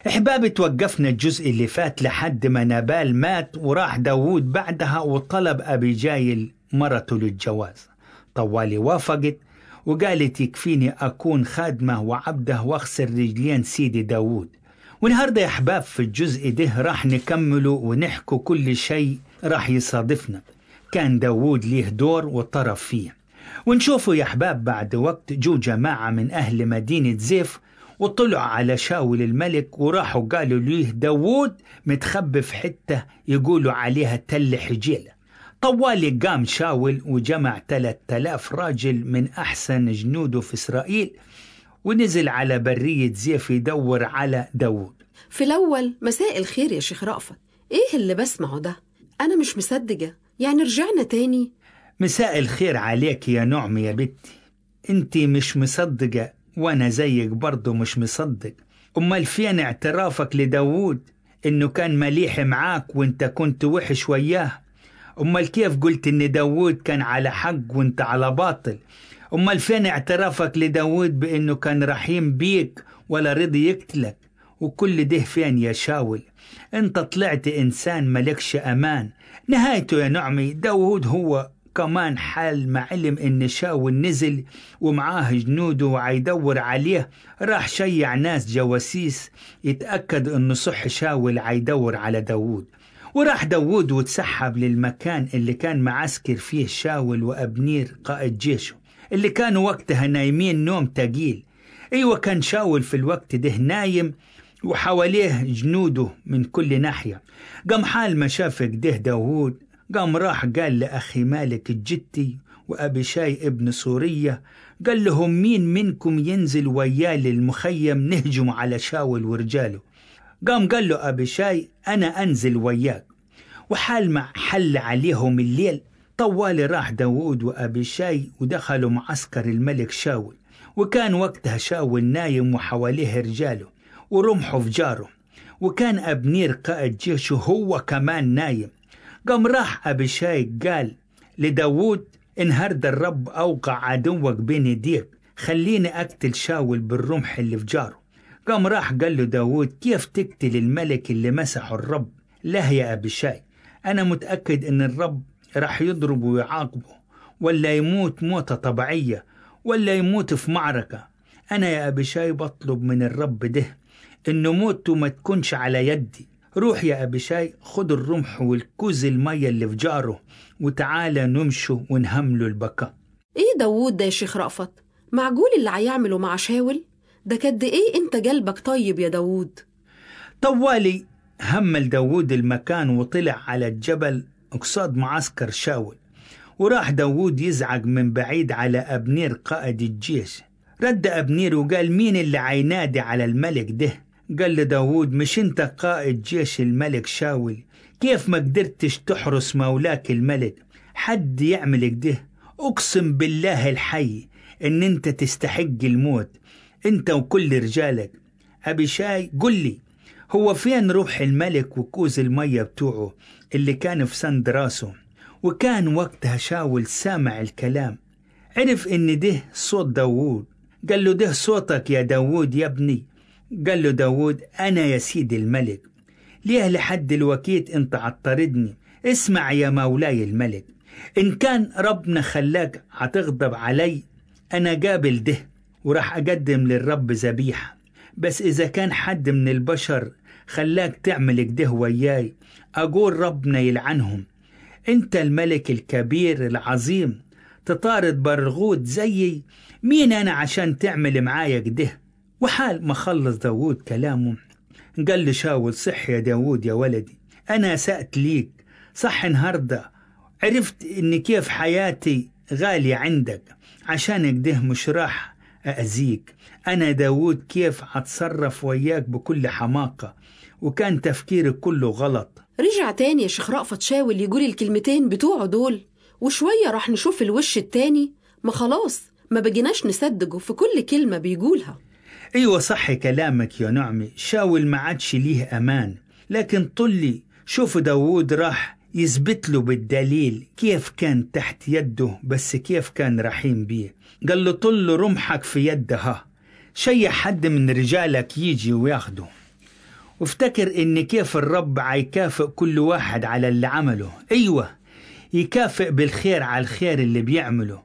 احبابي توقفنا الجزء اللي فات لحد ما نابال مات وراح داوود بعدها وطلب أبي جايل مرته للجواز طوالي وافقت وقالت يكفيني أكون خادمة وعبده واغسل رجلين سيدي داوود والنهاردة يا أحباب في الجزء ده راح نكمله ونحكوا كل شيء راح يصادفنا كان داوود ليه دور وطرف فيه ونشوفوا يا أحباب بعد وقت جو جماعة من أهل مدينة زيف وطلعوا على شاول الملك وراحوا قالوا ليه داوود متخبي في حتة يقولوا عليها تل حجيلة طوالي قام شاول وجمع 3000 راجل من أحسن جنوده في إسرائيل ونزل على برية زيف يدور على داوود في الأول مساء الخير يا شيخ رأفت إيه اللي بسمعه ده؟ أنا مش مصدقة يعني رجعنا تاني مساء الخير عليك يا نعم يا بنتي انت مش مصدقة وانا زيك برضه مش مصدق امال فين اعترافك لداوود انه كان مليح معاك وانت كنت وحش وياه امال كيف قلت ان داوود كان على حق وانت على باطل امال فين اعترافك لداوود بانه كان رحيم بيك ولا رضي يقتلك وكل ده فين يا شاول انت طلعت انسان ملكش امان نهايته يا نعمي داوود هو كمان حال ما علم ان شاول نزل ومعاه جنوده وعيدور عليه راح شيع ناس جواسيس يتأكد انه صح شاول عيدور على داوود وراح داوود وتسحب للمكان اللي كان معسكر فيه شاول وأبنير قائد جيشه اللي كانوا وقتها نايمين نوم تقيل أيوة كان شاول في الوقت ده نايم وحواليه جنوده من كل ناحية قام حال ما شاف كده داوود قام راح قال لأخي مالك الجتي وأبي شاي ابن سورية قال لهم مين منكم ينزل وياه للمخيم نهجم على شاول ورجاله قام قال له أبي شاي أنا أنزل وياك وحال ما حل عليهم الليل طوالي راح داوود وأبي شاي ودخلوا معسكر الملك شاول وكان وقتها شاول نايم وحواليه رجاله ورمحه في جاره وكان أبنير قائد جيشه هو كمان نايم قام راح أبي شاي قال لداوود إن هرد الرب أوقع عدوك بين يديك خليني أقتل شاول بالرمح اللي في جاره قام راح قال له داود كيف تقتل الملك اللي مسحه الرب لا يا أبي شاي أنا متأكد إن الرب راح يضربه ويعاقبه ولا يموت موتة طبيعية ولا يموت في معركة أنا يا أبي شاي بطلب من الرب ده إنه موته ما تكونش على يدي روح يا أبي شاي خد الرمح والكوز المية اللي في جاره وتعالى نمشوا ونهملوا البكاء إيه داوود ده يا شيخ رأفت؟ معقول اللي هيعمله مع شاول؟ ده قد إيه أنت قلبك طيب يا داوود طوالي همل داوود المكان وطلع على الجبل قصاد معسكر شاول وراح داوود يزعق من بعيد على أبنير قائد الجيش رد أبنير وقال مين اللي عينادي على الملك ده قال لداوود مش انت قائد جيش الملك شاول كيف ما قدرتش تحرس مولاك الملك حد يعمل كده اقسم بالله الحي ان انت تستحق الموت انت وكل رجالك ابي شاي قل لي هو فين روح الملك وكوز المية بتوعه اللي كان في سند راسه وكان وقتها شاول سامع الكلام عرف ان ده صوت داوود قال له ده صوتك يا داوود يا ابني قال له داوود أنا يا سيدي الملك ليه لحد الوكيت أنت عطردني اسمع يا مولاي الملك إن كان ربنا خلاك هتغضب علي أنا قابل ده وراح أقدم للرب ذبيحة بس إذا كان حد من البشر خلاك تعمل كده وياي أقول ربنا يلعنهم أنت الملك الكبير العظيم تطارد برغوت زيي مين أنا عشان تعمل معايا كده وحال ما خلص داوود كلامه قال لي شاول صح يا داوود يا ولدي أنا سأت ليك صح النهاردة عرفت إن كيف حياتي غالية عندك عشان كده مش راح أأذيك أنا داوود كيف أتصرف وياك بكل حماقة وكان تفكيري كله غلط رجع تاني يا شيخ رأفت شاول يقول الكلمتين بتوعه دول وشوية راح نشوف الوش التاني ما خلاص ما بقيناش نصدقه في كل كلمة بيقولها ايوه صح كلامك يا نعمي شاول ما عادش ليه امان لكن طلي شوف داوود راح يثبت له بالدليل كيف كان تحت يده بس كيف كان رحيم بيه قال له طل رمحك في يدها شيء حد من رجالك يجي وياخده وافتكر ان كيف الرب عيكافئ كل واحد على اللي عمله ايوه يكافئ بالخير على الخير اللي بيعمله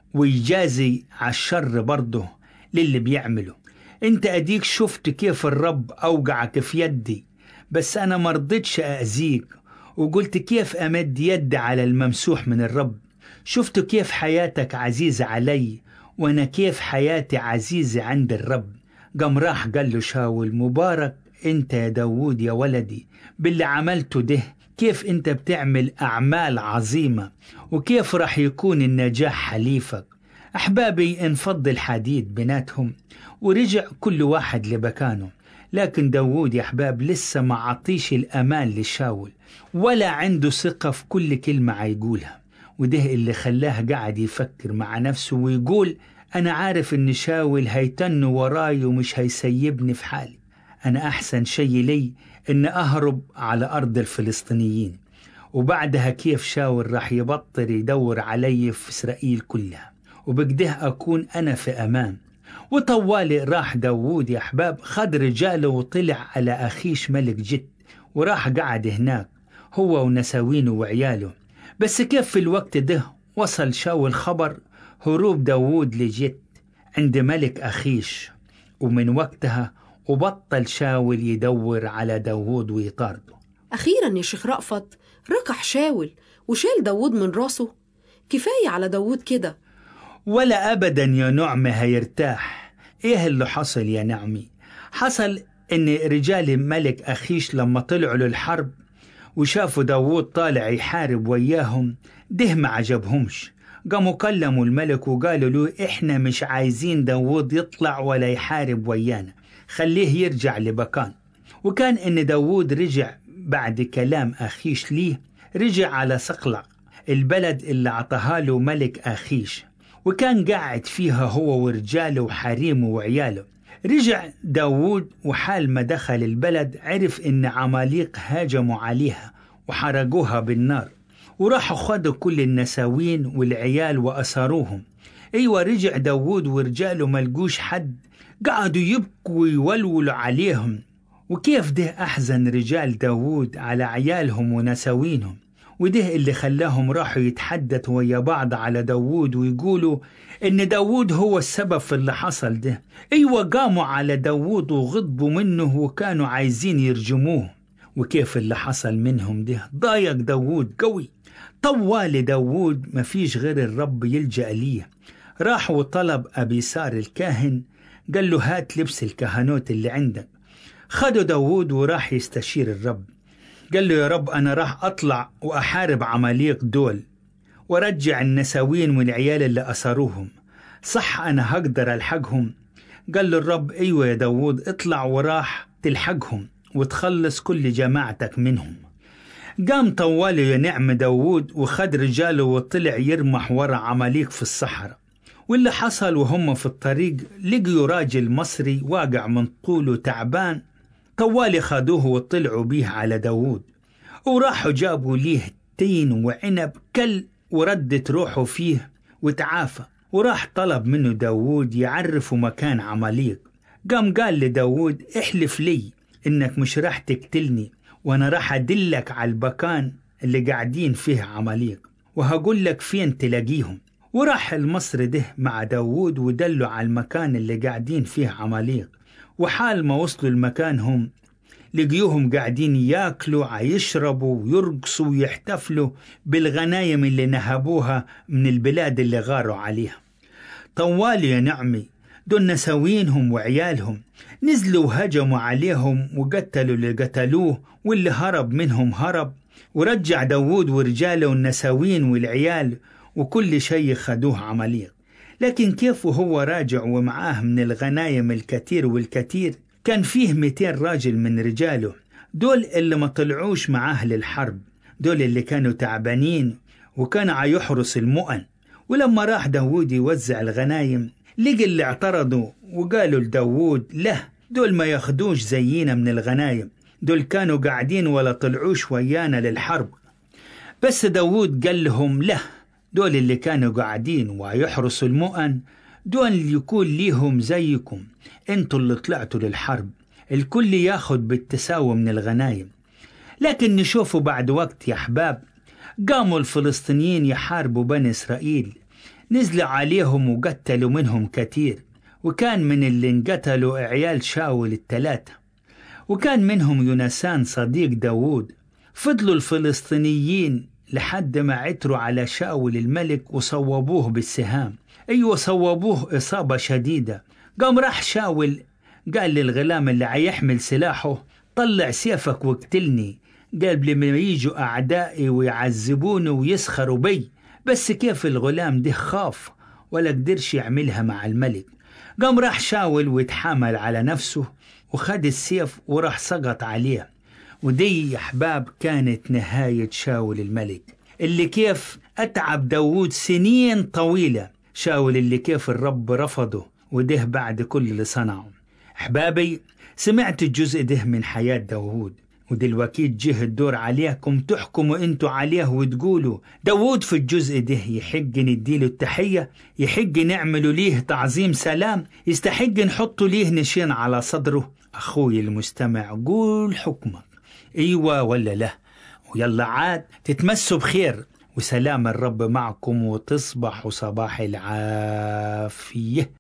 ويجازي على الشر برضه للي بيعمله انت اديك شفت كيف الرب اوجعك في يدي بس انا مرضتش اذيك وقلت كيف امد يدي على الممسوح من الرب شفت كيف حياتك عزيزة علي وانا كيف حياتي عزيزة عند الرب قام راح قال له شاول مبارك انت يا داوود يا ولدي باللي عملته ده كيف انت بتعمل اعمال عظيمة وكيف راح يكون النجاح حليفك احبابي انفض الحديد بيناتهم ورجع كل واحد لمكانه لكن داوود يا احباب لسه ما عطيش الامان لشاول ولا عنده ثقة في كل كلمة عيقولها وده اللي خلاه قاعد يفكر مع نفسه ويقول أنا عارف إن شاول هيتن وراي ومش هيسيبني في حالي أنا أحسن شي لي إن أهرب على أرض الفلسطينيين وبعدها كيف شاول راح يبطل يدور علي في إسرائيل كلها وبكده أكون أنا في أمان وطوالي راح داوود يا أحباب خد رجاله وطلع على أخيش ملك جد وراح قعد هناك هو ونساوينه وعياله بس كيف في الوقت ده وصل شاول خبر هروب داوود لجت عند ملك أخيش ومن وقتها وبطل شاول يدور على داوود ويطارده أخيرا يا شيخ رأفت ركح شاول وشال داوود من راسه كفاية على داوود كده ولا أبدا يا نعمة هيرتاح إيه اللي حصل يا نعمي حصل إن رجال ملك أخيش لما طلعوا للحرب وشافوا داوود طالع يحارب وياهم ده ما عجبهمش قاموا كلموا الملك وقالوا له إحنا مش عايزين داوود يطلع ولا يحارب ويانا خليه يرجع لبكان وكان إن داوود رجع بعد كلام أخيش ليه رجع على صقلع البلد اللي عطاها له ملك أخيش وكان قاعد فيها هو ورجاله وحريمه وعياله رجع داوود وحال ما دخل البلد عرف إن عماليق هاجموا عليها وحرقوها بالنار وراحوا خدوا كل النساوين والعيال وأسروهم أيوة رجع داوود ورجاله ملقوش حد قعدوا يبكوا ويولولوا عليهم وكيف ده أحزن رجال داوود على عيالهم ونساوينهم وده اللي خلاهم راحوا يتحدثوا ويا بعض على داوود ويقولوا إن داوود هو السبب في اللي حصل ده أيوة قاموا على داوود وغضبوا منه وكانوا عايزين يرجموه وكيف اللي حصل منهم ده ضايق داوود قوي طوال داوود مفيش غير الرب يلجأ ليه راح وطلب أبي سار الكاهن قال له هات لبس الكهنوت اللي عندك خدوا داوود وراح يستشير الرب قال له يا رب أنا راح أطلع وأحارب عماليق دول ورجع النساوين والعيال اللي أسروهم صح أنا هقدر ألحقهم قال له الرب أيوة يا داوود اطلع وراح تلحقهم وتخلص كل جماعتك منهم قام طواله يا نعم داوود وخد رجاله وطلع يرمح ورا عماليق في الصحراء واللي حصل وهم في الطريق لقيوا راجل مصري واقع من طوله تعبان طوالي خدوه وطلعوا بيه على داوود وراحوا جابوا ليه تين وعنب كل وردت روحه فيه وتعافى وراح طلب منه داوود يعرفه مكان عماليق قام قال لداوود احلف لي انك مش راح تقتلني وانا راح ادلك على المكان اللي قاعدين فيه عماليق وهقول لك فين تلاقيهم وراح المصري ده مع داوود ودلوا على المكان اللي قاعدين فيه عماليق وحال ما وصلوا المكان هم لقيوهم قاعدين ياكلوا عيشربوا ويرقصوا ويحتفلوا بالغنايم اللي نهبوها من البلاد اللي غاروا عليها طوال يا نعمي دول نساوينهم وعيالهم نزلوا وهجموا عليهم وقتلوا اللي قتلوه واللي هرب منهم هرب ورجع داوود ورجاله والنساوين والعيال وكل شيء خدوه عمليق لكن كيف وهو راجع ومعاه من الغنايم الكثير والكثير كان فيه 200 راجل من رجاله دول اللي ما طلعوش معاه للحرب دول اللي كانوا تعبانين وكان عيحرس المؤن ولما راح داوود يوزع الغنايم لقي اللي اعترضوا وقالوا لداوود له دول ما ياخدوش زينا من الغنايم دول كانوا قاعدين ولا طلعوش ويانا للحرب بس داوود قال لهم له دول اللي كانوا قاعدين ويحرسوا المؤن دول اللي يكون ليهم زيكم انتوا اللي طلعتوا للحرب الكل ياخد بالتساوي من الغنايم لكن نشوفه بعد وقت يا أحباب قاموا الفلسطينيين يحاربوا بني إسرائيل نزلوا عليهم وقتلوا منهم كتير وكان من اللي انقتلوا عيال شاول التلاتة وكان منهم يونسان صديق داوود فضلوا الفلسطينيين لحد ما عتروا على شاول الملك وصوبوه بالسهام أيوة صوبوه إصابة شديدة قام راح شاول قال للغلام اللي عيحمل سلاحه طلع سيفك واقتلني قال لما يجوا أعدائي ويعذبوني ويسخروا بي بس كيف الغلام ده خاف ولا قدرش يعملها مع الملك قام راح شاول ويتحامل على نفسه وخد السيف وراح سقط عليه ودي يا أحباب كانت نهاية شاول الملك اللي كيف أتعب داوود سنين طويلة شاول اللي كيف الرب رفضه وده بعد كل اللي صنعه أحبابي سمعت الجزء ده من حياة داوود ودلوقتي جه الدور عليكم تحكموا انتوا عليه وتقولوا داوود في الجزء ده يحق نديله التحية يحق نعملوا ليه تعظيم سلام يستحق نحطوا ليه نشين على صدره أخوي المستمع قول حكمك ايوه ولا لا ويلا عاد تتمسوا بخير وسلام الرب معكم وتصبحوا صباح العافيه